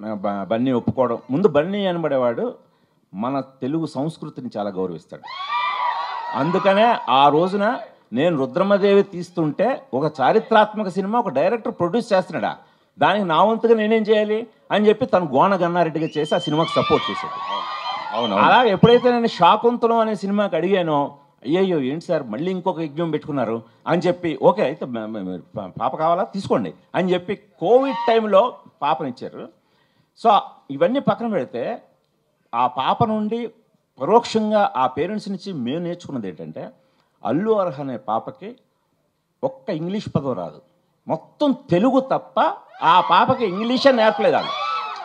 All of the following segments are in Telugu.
బ- బన్నీ ఒప్పుకోవడం ముందు బన్నీ అనబడేవాడు మన తెలుగు సంస్కృతిని చాలా గౌరవిస్తాడు అందుకనే ఆ రోజున నేను రుద్రమదేవి తీస్తుంటే ఒక చారిత్రాత్మక సినిమా ఒక డైరెక్టర్ ప్రొడ్యూస్ చేస్తున్నాడా దానికి నా వంతుగా నేనేం చేయాలి అని చెప్పి తను గోన గన్నారెడ్డిగా చేసి ఆ సినిమాకి సపోర్ట్ చేసేది అవును అలా ఎప్పుడైతే నేను శాకుంతలం అనే సినిమాకి అడిగానో అయ్యయ్యో ఏంటి సార్ మళ్ళీ ఇంకొక యజ్ఞం పెట్టుకున్నారు అని చెప్పి ఓకే అయితే మ- మ- మ- పా- పాప కావాలా తీసుకోండి అని చెప్పి కోవిడ్ టైంలో పాపనిచ్చారు సో ఇవన్నీ పక్కన పెడితే ఆ పాప నుండి పరోక్షంగా ఆ పేరెంట్స్ నుంచి మేము నేర్చుకున్నది ఏంటంటే అల్లు అర్హ అనే పాపకి ఒక్క ఇంగ్లీష్ పదం రాదు మొత్తం తెలుగు తప్ప ఆ పాపకి ఇంగ్లీషే నేర్పలేదు వాళ్ళు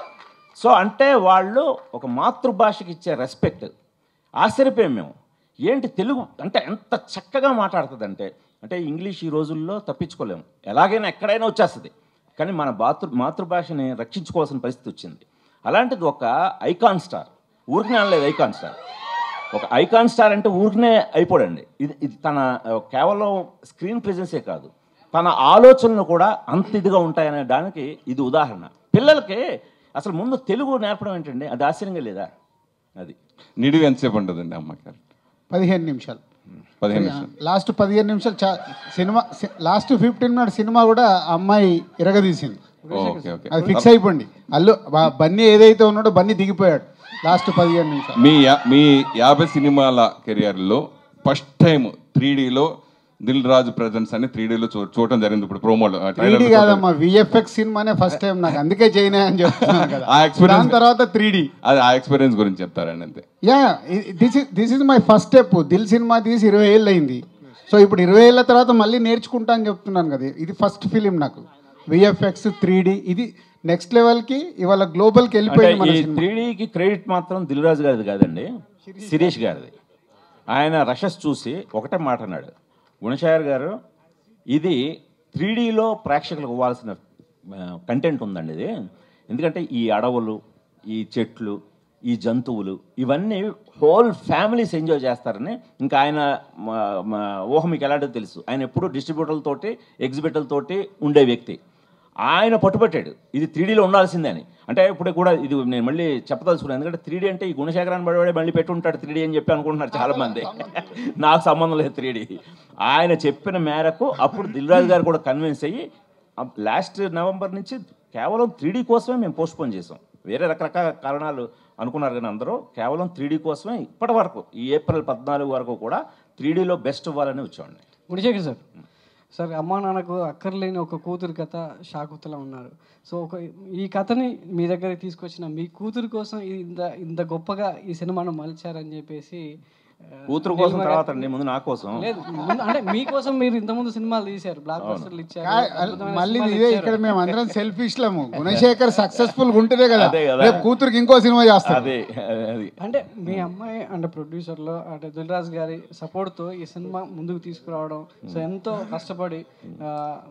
సో అంటే వాళ్ళు ఒక మాతృభాషకి ఇచ్చే రెస్పెక్ట్ ఆశ్చర్యపోయాం మేము ఏంటి తెలుగు అంటే ఎంత చక్కగా మాట్లాడుతుందంటే అంటే ఇంగ్లీష్ ఈ రోజుల్లో తప్పించుకోలేము ఎలాగైనా ఎక్కడైనా వచ్చేస్తుంది కానీ మన మాతృ మాతృభాషని రక్షించుకోవాల్సిన పరిస్థితి వచ్చింది అలాంటిది ఒక ఐకాన్ స్టార్ ఊరికనే అనలేదు ఐకాన్ స్టార్ ఒక ఐకాన్ స్టార్ అంటే ఊరికనే అయిపోడండి ఇది ఇది తన ఆ, కేవలం స్క్రీన్ ప్రెజెన్సే కాదు తన ఆలోచనలు కూడా అంత ఇదిగా ఉంటాయనే దానికి ఇది ఉదాహరణ పిల్లలకి అసలు ముందు తెలుగు నేర్పడం ఏంటండి అది ఆశ్చర్యంగా లేదా అది నిడివి ఎంతసేపు ఉంటుందండి అమ్మకి పదిహేను నిమిషాలు పదిహేను నిమిషాలు లాస్ట్ పదిహేను నిమిషాలు చా సినిమా సి- లాస్ట్ ఫిఫ్టీన్ మినిట్ సినిమా కూడా ఆ అమ్మాయి ఇరగదీసింది ఓకే ఓకే అది ఫిక్స్ అయిపోండి అల్లు బ- బన్నీ ఏదైతే ఉన్నాడో బన్నీ దిగిపోయాడు లాస్ట్ పదిహేను నిమిషాలు మీ యా- మీ యాభై సినిమాల కెరియర్లో ఫస్ట్ టైం త్రీ డీలో దిల్ రాజు ప్రజెన్స్ అని త్రీ డీలో చూ చూడటం జరిగింది ఇప్పుడు ప్రోమోలో త్రీ కాదమ్మా విఎఫ్ఎక్స్ సినిమానే ఫస్ట్ టైం నాకు అందుకే చేయనే అని చెప్తున్నాను కదా ఆ experience- దాని తర్వాత త్రీ అది ఆ ఎక్స్పీరియన్స్ గురించి చెప్తారండి అంతే yeah this is this is my first step Dil cinema తీసి ఇరవై ఏళ్ళు అయింది సో ఇప్పుడు ఇరవై ఏళ్ళ తర్వాత మళ్ళీ నేర్చుకుంటా అని చెప్తున్నాను కదా ఇది ఫస్ట్ ఫిలిం నాకు విఎఫ్ఎక్స్ త్రీ ఇది నెక్స్ట్ లెవెల్కి ఇవాళ గ్లోబల్కి అంటే వెళ్ళిపోయింది మన ఈ సినిమా త్రీ డీకి క్రెడిట్ మాత్రం దిల్రాజు గారిది కాదండి శిరీష్ గారిది ఆయన రషస్ చూసి ఒకటే మాట అన్నాడు గుణశాయర్ గారు ఇది త్రీ డీలో ప్రేక్షకులకు ఇవ్వాల్సిన కంటెంట్ ఉందండి ఇది ఎందుకంటే ఈ అడవులు ఈ చెట్లు ఈ జంతువులు ఇవన్నీ హోల్ ఫ్యామిలీస్ ఎంజాయ్ చేస్తారని ఇంకా ఆయన మా- మా ఊహ మీకు ఎలాంటిదో తెలుసు ఆయన ఎప్పుడూ డిస్ట్రిబ్యూటర్లతోటి ఎగ్జిబిటర్లతోటి ఉండే వ్యక్తి ఆయన పట్టుబట్టాడు ఇది త్రీడీలో ఉండాల్సిందే అని అంటే ఇప్పుడు కూడా ఇది నేను మళ్ళీ చెప్పదలుచుకున్నాను ఎందుకంటే త్రీడీ అంటే ఈ గుణశేఖరాన్ని పడవాడే మళ్ళీ పెట్టి ఉంటాడు త్రీడీ అని చెప్పి అనుకుంటున్నారు చాలా మంది నాకు సంబంధం లేదు త్రీడీ ఆయన చెప్పిన మేరకు అప్పుడు దిల్రాజు గారు కూడా కన్విన్స్ అయ్యి లాస్ట్ నవంబర్ నుంచి కేవలం త్రీడీ కోసమే మేము పోస్ట్పోన్ చేసాం వేరే రకరకాల కారణాలు అనుకున్నారు కానీ అందరూ కేవలం త్రీడీ కోసమే ఇప్పటి వరకు ఈ ఏప్రిల్ పద్నాలుగు వరకు కూడా త్రీడీలో బెస్ట్ ఇవ్వాలని వచ్చామండి గుణశేఖర్ సార్ సార్ అమ్మా నాన్నకు అక్కర్లేని ఒక కూతురు కథ షాకుతలా ఉన్నారు సో ఒక ఈ కథని మీ దగ్గరికి తీసుకొచ్చిన మీ కూతురు కోసం ఇది ఇంత ఇంత గొప్పగా ఈ సినిమాను మలిచారని చెప్పేసి ఆ, కూతురు కోసం తర్వాత అండి ముందు నా కోసం లేదు ముందు- అంటే మీకోసం మీరు ఇంతకుముందు సినిమాలు తీశారు బ్లాక్ బస్టర్లు ఇచ్చారు కా- అద్భుతమైన మళ్ళీ సినిమాలు ఇదే ఇచ్చారు. ఇక్కడ మేము అందరం సెల్ఫిష్లము గుణశేఖర్ సక్సెస్ఫుల్ ఉంటేనే కదా అదే కదా. రేపు కూతురికి ఇంకో సినిమా చేస్తాడు అదే అది అంటే మీ అమ్మాయి అంటే ప్రొడ్యూసర్లో అంటే దిల్రాజ్ గారి సపోర్ట్తో ఈ సినిమా ముందుకు తీసుకురావడం సో ఎంతో కష్టపడి ఆ,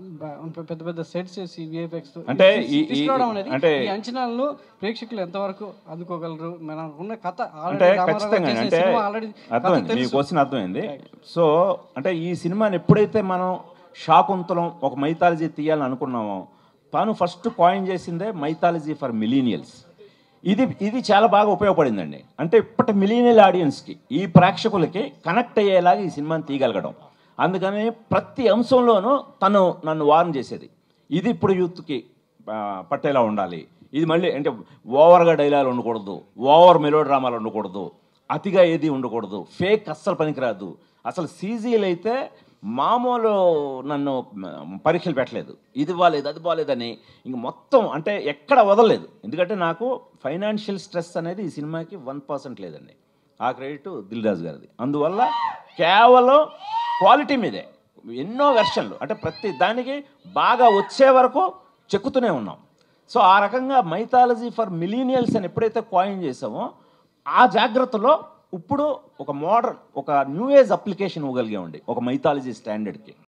బ- పెద్ద పెద్ద సెట్స్ చేసి విఎఫ్ఎక్స్ అంటే ఈ- ఈ- తీసుకురావడం అనేది అంటే- ఈ అంచనాలను ప్రేక్షకులు ఎంతవరకు అందుకోగలరు మనం ఉన్న కథ అంటే already రామారావు ఖచ్చితంగా చేసిన అంటే సినిమా already కథ అర్థమైంది మీ తెలుసు. క్వశ్చన్ అర్థమైంది సో అంటే ఈ సినిమాని ఎప్పుడైతే మనం శాకుంతలం ఒక మైథాలజీ తీయాలని అనుకున్నామో తాను ఫస్ట్ కాయిన్ చేసిందే మైథాలజీ ఫర్ మిలీనియల్స్ ఇది ఇది చాలా బాగా ఉపయోగపడిందండి అంటే ఇప్పటి మిలీనియల్ ఆడియన్స్కి ఈ ప్రేక్షకులకి కనెక్ట్ అయ్యేలాగా ఈ సినిమాని తీయగలగడం అందుకని ప్రతి అంశంలోనూ తను నన్ను వార్న్ చేసేది ఇది ఇప్పుడు యూత్కి ఆ, పట్టేలా ఉండాలి ఇది మళ్ళీ అంటే ఓవర్గా డైలాగ్ ఉండకూడదు ఓవర్ మెలో డ్రామాలు ఉండకూడదు అతిగా ఏది ఉండకూడదు ఫేక్ అస్సలు పనికిరాదు అసలు సీజీలు అయితే మామూలు నన్ను మ, పరీక్షలు పెట్టలేదు ఇది బాగాలేదు అది బాగాలేదని ఇంక మొత్తం అంటే ఎక్కడ వదలలేదు ఎందుకంటే నాకు ఫైనాన్షియల్ స్ట్రెస్ అనేది ఈ సినిమాకి వన్ పర్సెంట్ లేదండి ఆ క్రెడిట్ దిల్ రాజు గారిది అందువల్ల కేవలం క్వాలిటీ మీదే ఎన్నో వెర్షన్లు అంటే ప్రతి దానికి బాగా వచ్చే వరకు చెక్కుతూనే ఉన్నాం సో ఆ రకంగా మైథాలజీ ఫర్ మిలీనియల్స్ అని ఎప్పుడైతే కాయిన్ చేసామో ఆ జాగ్రత్తలో ఇప్పుడు ఒక మోడర్న్ ఒక న్యూ ఏజ్ అప్లికేషన్ ఇవ్వగలిగామండి ఒక మైథాలజీ స్టాండర్డ్కి